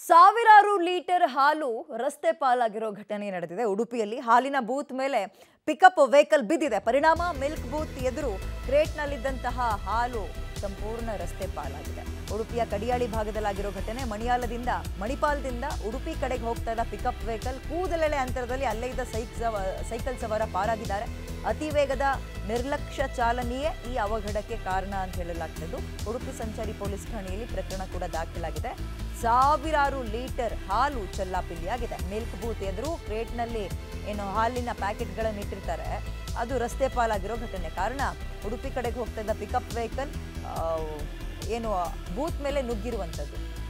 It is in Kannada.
ಸಾವಿರಾರು ಲೀಟರ್ ಹಾಲು ರಸ್ತೆ ಪಾಲಾಗಿರೋ ಘಟನೆ ನಡೆದಿದೆ ಉಡುಪಿಯಲ್ಲಿ ಹಾಲಿನ ಬೂತ್ ಮೇಲೆ ಪಿಕಪ್ ವೆಹಿಕಲ್ ಬಿದ್ದಿದೆ ಪರಿಣಾಮ ಮಿಲ್ಕ್ ಬೂತ್ ಎದುರು ಕ್ರೇಟ್ನಲ್ಲಿದ್ದಂತಹ ಹಾಲು ಸಂಪೂರ್ಣ ರಸ್ತೆ ಪಾಲಾಗಿದೆ ಉಡುಪಿಯ ಕಡಿಯಾಳಿ ಭಾಗದಲ್ಲಾಗಿರೋ ಘಟನೆ ಮಣಿಯಾಲದಿಂದ ಮಣಿಪಾಲದಿಂದ ಉಡುಪಿ ಕಡೆಗೆ ಹೋಗ್ತಾ ಇದ್ದ ಪಿಕಪ್ ವೆಹಿಕಲ್ ಕೂದಲೆಳೆ ಅಂತರದಲ್ಲಿ ಅಲ್ಲೇ ಇದ್ದ ಸೈಕ್ ಸವ- ಸೈಕಲ್ ಸವಾರ ಪಾರಾಗಿದ್ದಾರೆ ಅತಿ ವೇಗದ ನಿರ್ಲಕ್ಷ್ಯ ಚಾಲನೆಯೇ ಈ ಅವಘಡಕ್ಕೆ ಕಾರಣ ಅಂತ ಹೇಳಲಾಗ್ತಿದ್ದು ಉಡುಪಿ ಸಂಚಾರಿ ಪೊಲೀಸ್ ಠಾಣೆಯಲ್ಲಿ ಪ್ರಕರಣ ಕೂಡ ದಾಖಲಾಗಿದೆ ಸಾವಿರಾರು ಲೀಟರ್ ಹಾಲು ಚೆಲ್ಲಾಪಿಲ್ಲಿಯಾಗಿದೆ ಮಿಲ್ಕ್ ಬೂತ್ ಎದುರು ಕ್ರೇಟ್ನಲ್ಲಿ ಏನು ಹಾಲಿನ ಪ್ಯಾಕೆಟ್ಗಳನ್ನು ಇಟ್ಟಿರ್ತಾರೆ ಅದು ರಸ್ತೆ ಪಾಲಾಗಿರೋ ಘಟನೆ ಕಾರಣ ಉಡುಪಿ ಕಡೆಗೆ ಹೋಗ್ತಾ ಇದ್ದ ಪಿಕಪ್ ವೆಹಿಕಲ್ ಏನು ಬೂತ್ ಮೇಲೆ ನುಗ್ಗಿರುವಂಥದ್ದು